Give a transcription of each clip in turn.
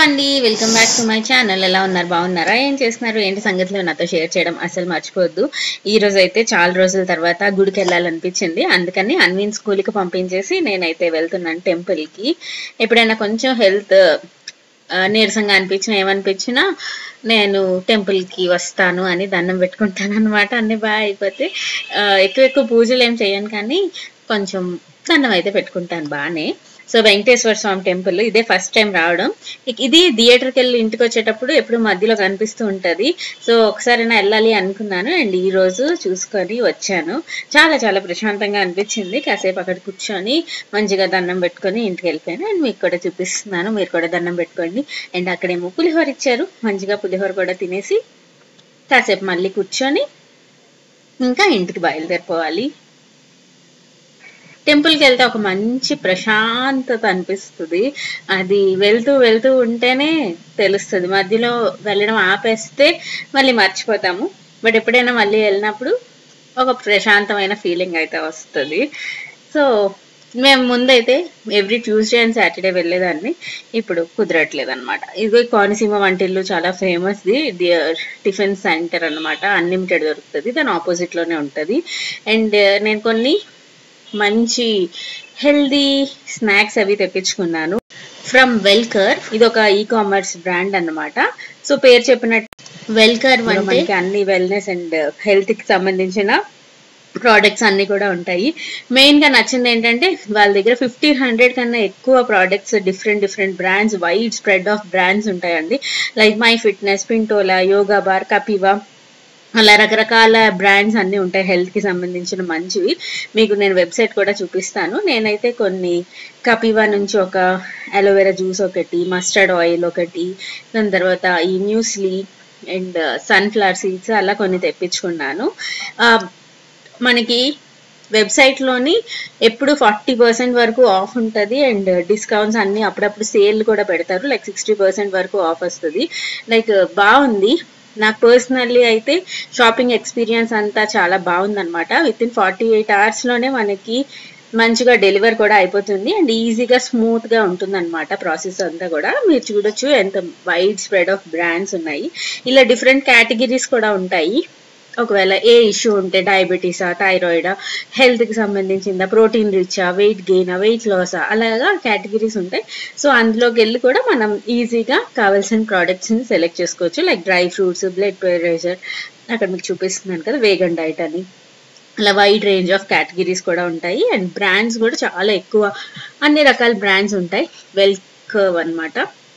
అండి welcome back to my channel ఎలా ఉన్నారు బాగున్నారా ఏం చేస్తున్నారు ఏంటి సంగతులు నాతో షేర్ చేయడం అసలు మర్చిపోవద్దు ఈ రోజు అయితే చాలా రోజుల తర్వాత గుడికి వెళ్ళాలనిపించింది అందుకని అన్వీన్ స్కూల్కి పంపించేసి నేనైతే వెళ్తున్నాను టెంపుల్కి ఎప్పుడైనా కొంచెం హెల్త్ నీరసంగా అనిపించినా ఏమనిపించినా నేను టెంపుల్కి వస్తాను అని దండం పెట్టుకుంటాను అనమాట అన్ని బాగా అయిపోతే ఆ, ఎక్కువ ఎక్కువ పూజలు ఏం చేయను కానీ కొంచెం దండం అయితే పెట్టుకుంటాను బాగానే సో వెంకటేశ్వర స్వామి టెంపుల్ ఇదే ఫస్ట్ టైం రావడం ఇక ఇది థియేటర్కి వెళ్ళి ఇంటికి వచ్చేటప్పుడు ఎప్పుడు మధ్యలో కనిపిస్తూ ఉంటది సో ఒకసారైనా వెళ్ళాలి అనుకున్నాను అండ్ ఈ రోజు చూసుకొని వచ్చాను చాలా చాలా ప్రశాంతంగా అనిపించింది కాసేపు అక్కడ కూర్చొని మంచిగా దండం పెట్టుకొని ఇంటికి వెళ్ళిపోయాను అండ్ మీకు కూడా చూపిస్తున్నాను మీరు కూడా దండం పెట్టుకోండి అండ్ అక్కడేమో పులిహోర ఇచ్చారు మంచిగా పులిహోర కూడా తినేసి కాసేపు మళ్ళీ కూర్చొని ఇంకా ఇంటికి బయలుదేరిపోవాలి టెంపుల్కి వెళ్తే ఒక మంచి ప్రశాంతత అనిపిస్తుంది అది వెళ్తూ వెళ్తూ ఉంటేనే తెలుస్తుంది మధ్యలో వెళ్ళడం ఆపేస్తే మళ్ళీ మర్చిపోతాము బట్ ఎప్పుడైనా మళ్ళీ వెళ్ళినప్పుడు ఒక ప్రశాంతమైన ఫీలింగ్ అయితే వస్తుంది సో మేము ముందైతే ఎవ్రీ ట్యూస్డే అండ్ సాటర్డే వెళ్ళేదాన్ని ఇప్పుడు కుదరట్లేదు అనమాట ఇది కోనసీమ వంటిల్లు చాలా ఫేమస్ది ఇది టిఫిన్ సెంటర్ అన్నమాట అన్లిమిటెడ్ దొరుకుతుంది దాని ఆపోజిట్లోనే ఉంటుంది అండ్ నేను కొన్ని మంచి హెల్దీ స్నాక్స్ అవి తెప్పించుకున్నాను ఫ్రమ్ వెల్కర్ ఇది ఒక ఈ కామర్స్ బ్రాండ్ అన్నమాట సో పేరు చెప్పినట్టు వెల్కర్ అంటే మనకి అన్ని వెల్నెస్ అండ్ హెల్త్ కి సంబంధించిన ప్రోడక్ట్స్ అన్ని కూడా ఉంటాయి మెయిన్ గా నచ్చింది ఏంటంటే వాళ్ళ దగ్గర ఫిఫ్టీన్ హండ్రెడ్ కన్నా ఎక్కువ products different different brands wide spread of brands ఉంటాయండి like my fitness Pintola yoga bar Kapiva అలా రకరకాల బ్రాండ్స్ అన్నీ ఉంటాయి హెల్త్ కి సంబంధించిన మంచివి మీకు నేను వెబ్సైట్ కూడా చూపిస్తాను నేనైతే కొన్ని కపివా నుంచి ఒక అలోవెరా జ్యూస్ ఒకటి మస్టర్డ్ ఆయిల్ ఒకటి దాని తర్వాత ఈ మ్యూస్లీ అండ్ సన్ఫ్లవర్ సీడ్స్ అలా కొన్ని తెప్పించుకున్నాను ఆ, మనకి వెబ్సైట్లోని ఎప్పుడు ఫార్టీ పర్సెంట్ వరకు ఆఫ్ ఉంటుంది అండ్ డిస్కౌంట్స్ అన్ని అప్పుడప్పుడు సేల్ కూడా పెడతారు లైక్ సిక్స్టీ పర్సెంట్ వరకు ఆఫ్ వస్తుంది లైక్ బాగుంది నాకు పర్సనల్లీ అయితే షాపింగ్ ఎక్స్పీరియన్స్ అంతా చాలా బాగుందన్నమాట విత్ ఇన్ ఫార్టీ ఎయిట్ అవర్స్లోనే మనకి మంచిగా డెలివర్ కూడా అయిపోతుంది అండ్ ఈజీగా స్మూత్గా ఉంటుంది అనమాట ప్రాసెస్ అంతా కూడా మీరు చూడొచ్చు ఎంత వైడ్ స్ప్రెడ్ ఆఫ్ బ్రాండ్స్ ఉన్నాయి ఇలా డిఫరెంట్ కేటగిరీస్ కూడా ఉంటాయి ఒకవేళ ఏ ఇష్యూ ఉంటే డయాబెటీసా థైరాయిడా హెల్త్కి సంబంధించిందా ప్రోటీన్ రిచా వెయిట్ గెయినా వెయిట్ లాసా అలాగా కేటగిరీస్ ఉంటాయి సో అందులోకి వెళ్ళి కూడా మనం ఈజీగా కావాల్సిన ప్రోడక్ట్స్ని సెలెక్ట్ చేసుకోవచ్చు like dry fruits blood pressure అక్కడ మీకు చూపిస్తున్నాను కదా వేగన్ డైట్ అని అలా వైడ్ రేంజ్ ఆఫ్ కేటగిరీస్ కూడా ఉంటాయి అండ్ బ్రాండ్స్ కూడా చాలా ఎక్కువ అన్ని రకాల బ్రాండ్స్ ఉంటాయి వెల్కవ్ అన్నమాట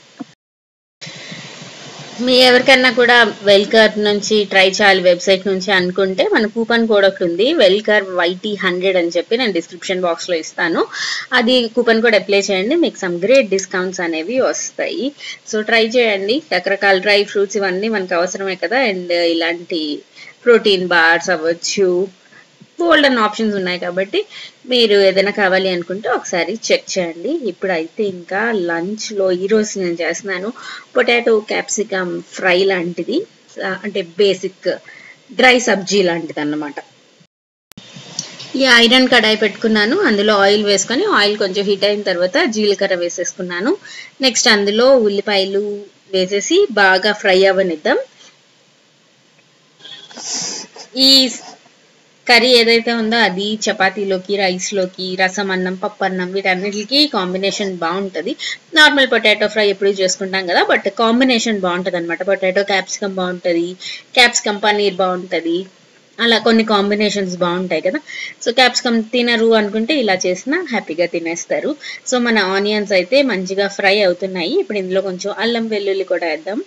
మీ ఎవరికైనా కూడా వెల్కర్ నుంచి ట్రై చేయాలి వెబ్సైట్ నుంచి అనుకుంటే మన కూపన్ కోడ్ ఒకటి ఉంది వెల్కర్ వైటీ హండ్రెడ్ అని చెప్పి నేను డిస్క్రిప్షన్ బాక్స్ లో ఇస్తాను అది కూపన్ కోడ్ అప్లై చేయండి మీకు సమ్ గ్రేట్ డిస్కౌంట్స్ అనేవి వస్తాయి సో ట్రై చేయండి రకరకాల డ్రై ఫ్రూట్స్ ఇవన్నీ మనకు అవసరమే కదా అండ్ ఇలాంటి ప్రోటీన్ బార్స్ అవ్వచ్చు గోల్డెన్ ఆప్షన్స్ ఉన్నాయి కాబట్టి మీరు ఏదైనా కావాలి అనుకుంటే ఒకసారి చెక్ చేయండి ఇప్పుడైతే ఇంకా లంచ్ లో ఈ రోజు నేను చేస్తున్నాను పొటాటో క్యాప్సికమ్ ఫ్రై లాంటిది ఆ, అంటే బేసిక్ డ్రై సబ్జీ లాంటిది అన్నమాట ఈ ఐరన్ కడాయి పెట్టుకున్నాను అందులో ఆయిల్ వేసుకొని ఆయిల్ కొంచెం హీట్ అయిన తర్వాత జీలకర్ర వేసేసుకున్నాను నెక్స్ట్ అందులో ఉల్లిపాయలు వేసేసి బాగా ఫ్రై అవ్వనిద్దాం ఈ కర్రీ ఏదైతే ఉందో అది చపాతీలోకి రైస్లోకి రసం అన్నం పప్పు అన్నం వీటన్నిటికి కాంబినేషన్ బాగుంటుంది నార్మల్ పొటాటో ఫ్రై ఎప్పుడు చేసుకుంటాం కదా బట్ కాంబినేషన్ బాగుంటుంది అనమాట పొటాటో క్యాప్సికమ్ బాగుంటుంది క్యాప్సికమ్ పన్నీర్ బాగుంటుంది అలా కొన్ని కాంబినేషన్స్ బాగుంటాయి కదా సో క్యాప్సికమ్ తినరు అనుకుంటే ఇలా చేసినా హ్యాపీగా తినేస్తారు సో మన ఆనియన్స్ అయితే మంచిగా ఫ్రై అవుతున్నాయి ఇప్పుడు ఇందులో కొంచెం అల్లం వెల్లుల్లి కూడా వేద్దాం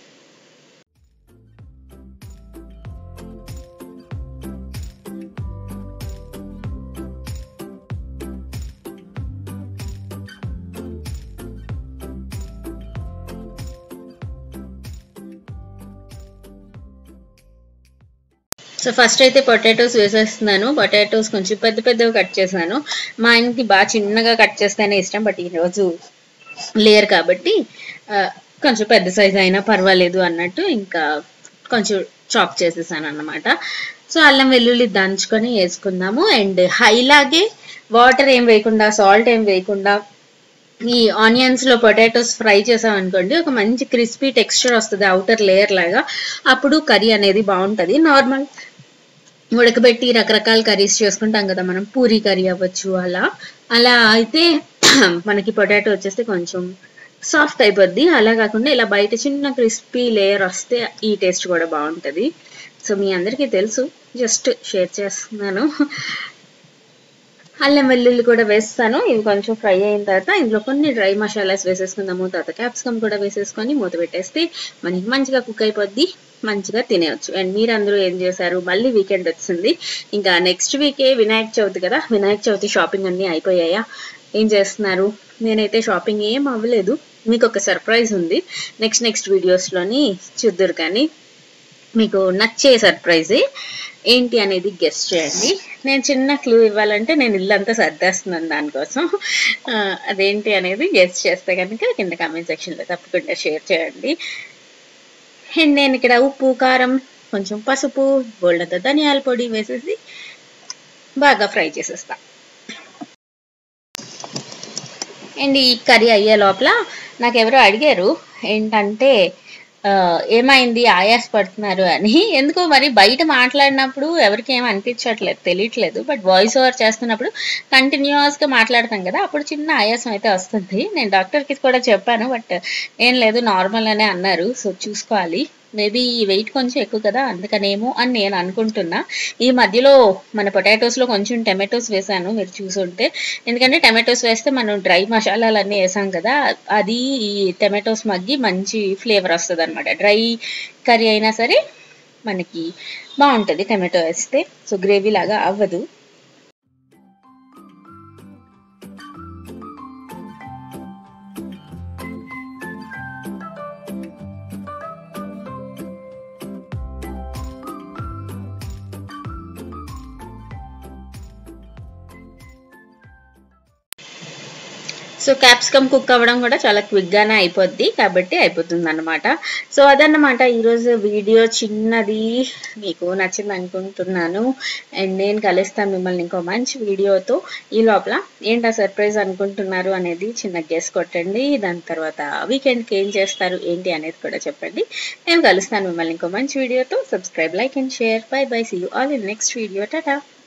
సో ఫస్ట్ అయితే పొటాటోస్ వేసేస్తున్నాను పొటాటోస్ కొంచెం పెద్ద పెద్దగా కట్ చేశాను మా ఆయనకి బాగా చిన్నగా కట్ చేస్తేనే ఇష్టం బట్ ఈరోజు లేరు కాబట్టి ఆ, కొంచెం పెద్ద సైజ్ అయినా పర్వాలేదు అన్నట్టు ఇంకా కొంచెం చాప్ చేసేసాను అన్నమాట సో అల్లం వెల్లుల్లి దంచుకొని వేసుకుందాము అండ్ హైలాగే వాటర్ ఏం వేయకుండా సాల్ట్ ఏం వేయకుండా ఈ ఆనియన్స్ లో పొటాటోస్ ఫ్రై చేసాం అనుకోండి ఒక మంచి క్రిస్పీ టెక్స్చర్ వస్తుంది అవుటర్ లేయర్ లాగా అప్పుడు కర్రీ అనేది బాగుంటది నార్మల్ ఉడకబెట్టి రకరకాల కర్రీస్ చేసుకుంటాం కదా మనం పూరీ కర్రీ అవ్వచ్చు అలా అలా అయితే మనకి పొటాటో వచ్చేస్తే కొంచెం సాఫ్ట్ అయిపోద్ది అలా కాకుండా ఇలా బయట చిన్న క్రిస్పీ లేయర్ వస్తే ఈ టేస్ట్ కూడా బాగుంటది సో మీ అందరికీ తెలుసు జస్ట్ షేర్ చేస్తున్నాను అల్లం వెల్లుల్లి కూడా వేస్తాను ఇవి కొంచెం ఫ్రై అయిన తర్వాత ఇందులో కొన్ని డ్రై మసాలాస్ వేసేసుకుందాము తర్వాత క్యాప్సికమ్ కూడా వేసేసుకొని మూత పెట్టేస్తే మనకి మంచిగా కుక్ అయిపోద్ది మంచిగా తినేయచ్చు అండ్ మీరు అందరూ ఏం చేశారు మళ్ళీ వీకెండ్ వచ్చింది ఇంకా నెక్స్ట్ వీకే వినాయక చవితి కదా వినాయక చవితి షాపింగ్ అన్ని అయిపోయాయా ఏం చేస్తున్నారు నేనైతే షాపింగ్ ఏం అవ్వలేదు మీకు ఒక సర్ప్రైజ్ ఉంది నెక్స్ట్ నెక్స్ట్ వీడియోస్లోని చూద్దరు కానీ మీకు నచ్చే సర్ప్రైజే ఏంటి అనేది గెస్ట్ చేయండి నేను చిన్న క్లూ ఇవ్వాలంటే నేను ఇల్లంతా సర్దేస్తున్నాను దానికోసం ఆ, అదేంటి అనేది గెస్ట్ చేస్తే కనుక కింద కామెంట్ సెక్షన్లో తప్పకుండా షేర్ చేయండి అండ్ నేను ఇక్కడ ఉప్పు కారం కొంచెం పసుపు బోల్డంత ధనియాల పొడి వేసేసి బాగా ఫ్రై చేసేస్తా అండ్ ఈ కర్రీ అయ్యే లోపల నాకు ఎవరో అడిగారు ఏంటంటే ఆ, ఏమైంది ఆయాస పడుతున్నారు అని ఎందుకో మరి బయట మాట్లాడినప్పుడు ఎవరికి ఏం అనిపించట్లేదు తెలియట్లేదు బట్ వాయిస్ ఓవర్ చేస్తున్నప్పుడు కంటిన్యూస్ గా మాట్లాడతాం కదా అప్పుడు చిన్న ఆయాసం అయితే వస్తుంది నేను డాక్టర్కి కూడా చెప్పాను బట్ ఏం లేదు నార్మల్ అనే అన్నారు సో చూసుకోవాలి మేబీ వెయిట్ కొంచెం ఎక్కువ కదా అందుకనేమో అని నేను అనుకుంటున్నా ఈ మధ్యలో మన పొటాటోస్ లో కొంచెం టమాటోస్ వేసాను మీరు చూసుంటే ఎందుకంటే టమాటోస్ వేస్తే మనం డ్రై మసాలాలు అన్నీ వేసాం కదా అది ఈ టమాటోస్ మగ్గి మంచి ఫ్లేవర్ వస్తుంది అనమాట డ్రై కర్రీ అయినా సరే మనకి బాగుంటుంది టమాటో వేస్తే సో గ్రేవీ లాగా అవ్వదు సో క్యాప్సికమ్ కుక్ అవ్వడం కూడా చాలా క్విక్ గానే అయిపోద్ది కాబట్టి అయిపోతుంది అనమాట సో అదన్నమాట ఈరోజు వీడియో చిన్నది మీకు నచ్చింది అనుకుంటున్నాను అండ్ నేను కలుస్తాను మిమ్మల్ని ఇంకో మంచి వీడియోతో ఈ లోపల ఏంటా సర్ప్రైజ్ అనుకుంటున్నారు అనేది చిన్న గెస్ కొట్టండి దాని తర్వాత వీకెండ్కి ఏం చేస్తారు ఏంటి అనేది కూడా చెప్పండి నేను కలుస్తాను మిమ్మల్ని ఇంకో మంచి వీడియోతో subscribe like and share bye bye see you all in next video Tata